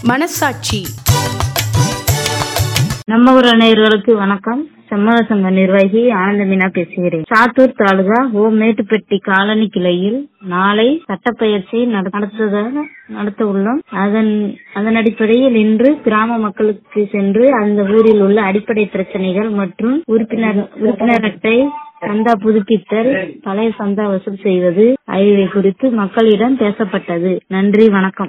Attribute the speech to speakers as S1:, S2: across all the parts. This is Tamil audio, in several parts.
S1: மனசாட்சி
S2: நம்ம ஊர் நேயர்களுக்கு வணக்கம் சம்மத சங்க நிர்வாகி ஆனந்த மீனா பேசுகிறேன் சாத்தூர் தாலுகா ஓ மேட்டுப்பட்டி காலனி கிளையில் நாளை சட்டப்பயிற்சி நட- நடத்துவதாக நடத்த உள்ளோம் அதன் அதன் அடிப்படையில் இன்று கிராம மக்களுக்கு சென்று அந்த ஊரில் உள்ள அடிப்படை பிரச்சனைகள் மற்றும் உறுப்பினர் உறுப்பினர் அட்டை சந்தா புதுப்பித்தல் பழைய சந்தா வசூல் செய்வது ஆகியவை குறித்து மக்களிடம் பேசப்பட்டது நன்றி வணக்கம்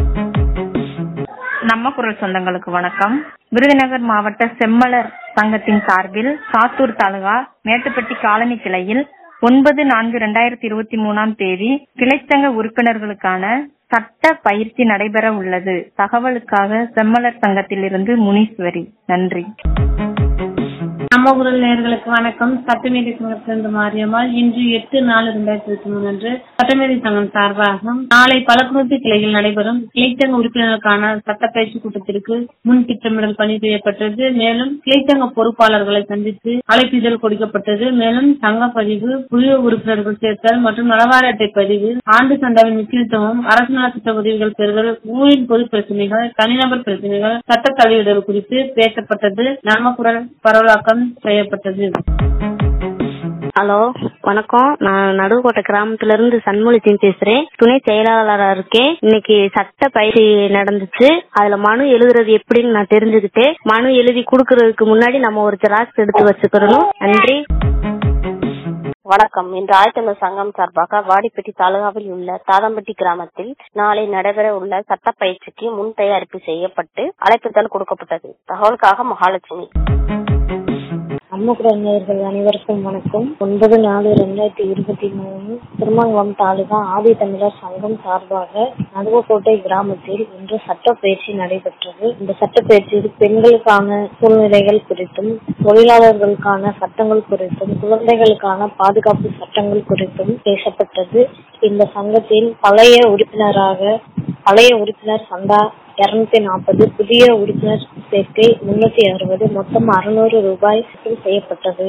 S3: நம்ம குரல் சொந்தங்களுக்கு வணக்கம் விருதுநகர் மாவட்ட செம்மலர் சங்கத்தின் சார்பில் சாத்தூர் தாலுகா மேட்டுப்பட்டி காலனி கிளையில் ஒன்பது நான்கு இரண்டாயிரத்தி இருபத்தி மூணாம் தேதி கிளைச்சங்க உறுப்பினர்களுக்கான சட்ட பயிற்சி நடைபெற உள்ளது தகவலுக்காக செம்மலர் சங்கத்திலிருந்து முனீஸ்வரி நன்றி
S4: நம்ம குரல் நேயர்களுக்கு வணக்கம் சட்டமேதை சங்கத்திலிருந்து மாரியம்மாள் இன்று எட்டு நாலு இரண்டாயிரத்தி இருபத்தி மூணு அன்று சட்டமேதை சங்கம் சார்பாக நாளை பலக்குறுத்தி கிளையில் நடைபெறும் கிளைச்சங்க உறுப்பினர்களுக்கான சட்டப்பயிற்சி கூட்டத்திற்கு முன் திட்டமிடல் பணி செய்யப்பட்டது மேலும் கிளைச்சங்க பொறுப்பாளர்களை சந்தித்து அழைப்பிதழ் கொடுக்கப்பட்டது மேலும் சங்க பதிவு புதிய உறுப்பினர்கள் சேர்த்தல் மற்றும் நலவார அட்டை பதிவு ஆண்டு சந்தாவின் முக்கியத்துவம் அரசு நலத்திட்ட உதவிகள் பெறுதல் ஊரின் பொது பிரச்சனைகள் தனிநபர் பிரச்சனைகள் சட்ட தலையிடல் குறித்து பேசப்பட்டது நம்ம குரல் பரவலாக்கம் செய்யப்பட்டது
S5: ஹலோ வணக்கம் நான் நடுவுக்கோட்டை கிராமத்துல இருந்து சண்முகத்தின் பேசுறேன் துணை செயலாளரா இருக்கேன் இன்னைக்கு சட்ட பயிற்சி நடந்துச்சு அதுல மனு எழுதுறது எப்படின்னு நான் தெரிஞ்சுக்கிட்டேன் மனு எழுதி குடுக்கறதுக்கு முன்னாடி நம்ம ஒரு ஜெராக்ஸ் எடுத்து வச்சுக்கிறணும் நன்றி
S6: வணக்கம் இன்று ஆயத்தமிழ் சங்கம் சார்பாக வாடிப்பட்டி தாலுகாவில் உள்ள தாதம்பட்டி கிராமத்தில் நாளை நடைபெற உள்ள சட்ட பயிற்சிக்கு முன் தயாரிப்பு செய்யப்பட்டு அழைப்புதல் கொடுக்கப்பட்டது தகவலுக்காக மகாலட்சுமி
S2: அம்மக்குரல் நேயர்கள் அனைவருக்கும் வணக்கம் ஒன்பது நாலு ரெண்டாயிரத்தி இருபத்தி மூணு திருமங்கலம் தாலுகா ஆதி தமிழர் சங்கம் சார்பாக நடுவக்கோட்டை கிராமத்தில் இன்று சட்ட பயிற்சி நடைபெற்றது இந்த சட்ட பயிற்சியில் பெண்களுக்கான சூழ்நிலைகள் குறித்தும் தொழிலாளர்களுக்கான சட்டங்கள் குறித்தும் குழந்தைகளுக்கான பாதுகாப்பு சட்டங்கள் குறித்தும் பேசப்பட்டது இந்த சங்கத்தின் பழைய உறுப்பினராக பழைய உறுப்பினர் சந்தா இருநூத்தி நாற்பது புதிய உறுப்பினர் சேர்க்கை முன்னூத்தி அறுபது மொத்தம் அறுநூறு ரூபாய் வசூல் செய்யப்பட்டது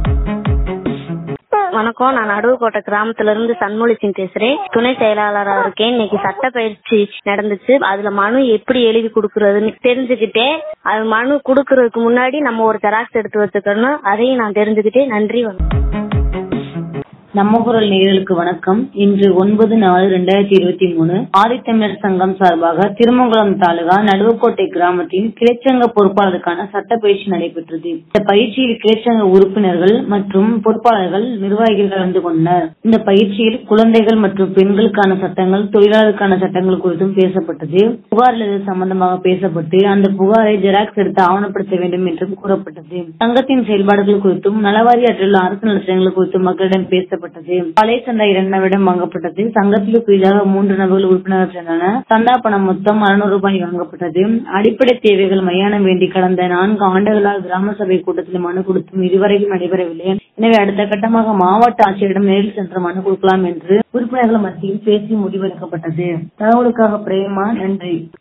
S5: வணக்கம் நான் நடுவுக்கோட்டை கிராமத்துல இருந்து சண்முகத்தின் பேசுறேன் துணை செயலாளரா இருக்கேன் இன்னைக்கு சட்ட பயிற்சி நடந்துச்சு அதுல மனு எப்படி எழுதி கொடுக்கறதுன்னு தெரிஞ்சுக்கிட்டேன் அது மனு குடுக்கறதுக்கு முன்னாடி நம்ம ஒரு ஜெராக்ஸ் எடுத்து வச்சுக்கணும் அதையும் நான் தெரிஞ்சுக்கிட்டேன் நன்றி வணக்கம்
S7: நம்ம குரல் நேயர்களுக்கு வணக்கம் இன்று ஒன்பது நாலு ரெண்டாயிரத்தி இருபத்தி மூணு ஆதித்தமிழர் சங்கம் சார்பாக திருமங்கலம் தாலுகா நடுவக்கோட்டை கிராமத்தில் கிளைச்சங்க பொறுப்பாளருக்கான சட்ட பயிற்சி நடைபெற்றது இந்த பயிற்சியில் கிளைச்சங்க உறுப்பினர்கள் மற்றும் பொறுப்பாளர்கள் நிர்வாகிகள் கலந்து கொண்டனர் இந்த பயிற்சியில் குழந்தைகள் மற்றும் பெண்களுக்கான சட்டங்கள் தொழிலாளருக்கான சட்டங்கள் குறித்தும் பேசப்பட்டது புகார் எழுது சம்பந்தமாக பேசப்பட்டு அந்த புகாரை ஜெராக்ஸ் எடுத்து ஆவணப்படுத்த வேண்டும் என்றும் கூறப்பட்டது சங்கத்தின் செயல்பாடுகள் குறித்தும் நலவாரி அற்றுள்ள அரசு நலத்திட்டங்கள் குறித்தும் மக்களிடம் பேசப்பட்டது பழைய சந்தா இரண்டாவிடம் வாங்கப்பட்டது சங்கத்தில் புதிதாக மூன்று நபர்கள் உறுப்பினர்கள் சேர்ந்தனர் சந்தா பணம் மொத்தம் அறுநூறு ரூபாய் வாங்கப்பட்டது அடிப்படை தேவைகள் மையானம் வேண்டி கடந்த நான்கு ஆண்டுகளாக கிராம சபை கூட்டத்தில் மனு கொடுத்தும் இதுவரைக்கும் நடைபெறவில்லை எனவே அடுத்த கட்டமாக மாவட்ட ஆட்சியரிடம் நேரில் சென்று மனு கொடுக்கலாம் என்று உறுப்பினர்கள் மத்தியில் பேசி முடிவெடுக்கப்பட்டது தகவலுக்காக பிரேமா நன்றி